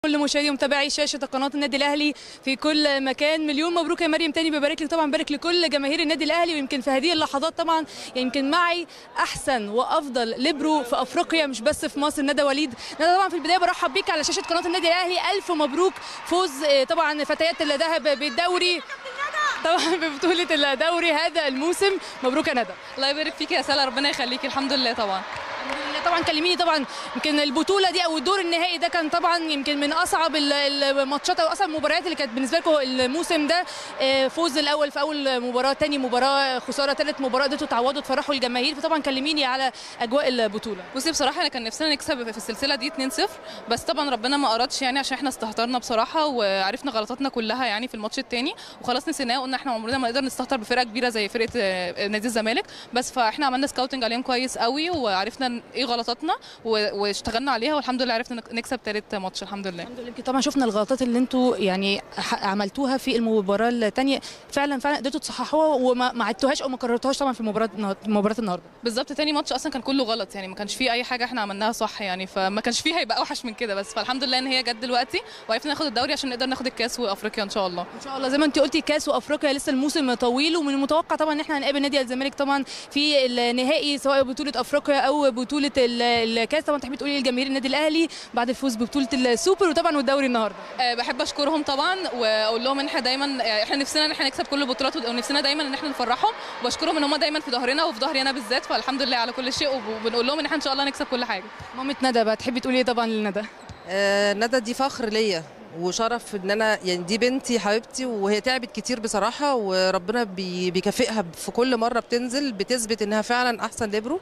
كل مشاهدي ومتابعي شاشه قناه النادي الاهلي في كل مكان مليون مبروك يا مريم تاني ببارك لك طبعا ببارك لكل جماهير النادي الاهلي ويمكن في هذه اللحظات طبعا يعني يمكن معي احسن وافضل ليبرو في افريقيا مش بس في مصر ندى وليد ندى طبعا في البدايه برحب بيك على شاشه قناه النادي الاهلي الف مبروك فوز آه، طبعا فتيات الذهب بالدوري طبعا ببطوله الدوري هذا الموسم مبروك يا ندى الله يبارك فيك يا سلا ربنا يخليكي الحمد لله طبعا الحمد لله. طبعا كلميني طبعا يمكن البطوله دي او الدور النهائي ده كان طبعا يمكن من اصعب ال- الماتشات او اصعب المباريات اللي كانت بالنسبه لكم الموسم ده آه، فوز الاول في اول مباراه تاني مباراه خساره ثالث مباراه قدرتوا تعوضوا تفرحوا الجماهير فطبعا كلميني على اجواء البطوله بصي بصراحه انا كان نفسنا نكسب في السلسله دي 2-0 بس طبعا ربنا ما ارادش يعني عشان احنا استهترنا بصراحه وعرفنا غلطاتنا كلها يعني في الماتش الثاني وخلاص نسيناه وقلنا احنا عمرنا ما نقدر نستهتر بفرقه كبيره زي فرقه آه، نادي الزمالك بس فاحنا عملنا سكاوتنج عليهم كويس قوي وعرفنا ايه غلطاتنا و- واشتغلنا عليها والحمد لله عرفنا نك- نكسب ثالث ماتش الحمد لله الحمد لله يمكن طبعا شفنا الغلطات اللي انتوا يعني ح- عملتوها في المباراه الثانيه فعلا فعلا قدرتوا تصححوها وما ما عدتوهاش او ما كررتوهاش طبعا في مباراه النهار- مباراه النهارده بالظبط تاني ماتش اصلا كان كله غلط يعني ما كانش فيه اي حاجه احنا عملناها صح يعني فما كانش فيه هيبقى اوحش من كده بس فالحمد لله ان هي جت دلوقتي وعرفنا ناخد الدوري عشان نقدر ناخد الكاس وافريقيا ان شاء الله ان شاء الله زي ما انت قلتي كاس وافريقيا لسه الموسم طويل ومن المتوقع طبعا ان احنا هنقابل نادي الزمالك طبعا في النهائي سواء بطوله افريقيا او بطوله ال- الكاس طبعا تحبي تقولي لجماهير النادي الاهلي بعد الفوز ببطوله السوبر وطبعا والدوري النهارده أه بحب اشكرهم طبعا واقول لهم ان احنا دايما يعني احنا نفسنا ان احنا نكسب كل البطولات ونفسنا دايما ان احنا نفرحهم وبشكرهم ان هم دايما في ظهرنا وفي ظهري انا بالذات فالحمد لله على كل شيء وبنقول لهم ان احنا ان شاء الله نكسب كل حاجه مامة ندى بقى تحبي تقولي ايه طبعا لندى آه، ندى دي فخر ليا وشرف ان انا يعني دي بنتي حبيبتي وهي تعبت كتير بصراحه وربنا بي- بيكافئها في كل مره بتنزل بتثبت انها فعلا احسن ليبرو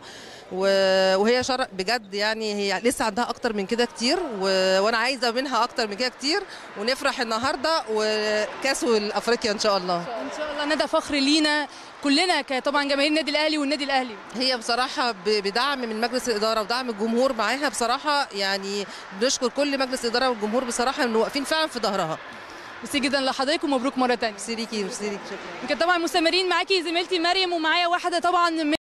و- وهي شرف بجد يعني هي لسه عندها اكتر من كده كتير و- وانا عايزه منها اكتر من كده كتير ونفرح النهارده وكاس الافريقيا ان شاء الله ان شاء الله ندى فخر لينا كلنا كطبعا جماهير النادي الاهلي والنادي الاهلي هي بصراحة ب- بدعم من مجلس الإدارة ودعم الجمهور معاها بصراحة يعني بنشكر كل مجلس الإدارة والجمهور بصراحة إنه واقفين فعلا في ظهرها. ميرسي جدا لحضرتك ومبروك مره ثانيه ميرسي ليكي ميرسي ليكي شكرا. يمكن طبعا مستمرين معاكي زميلتي مريم ومعايا واحده طبعا من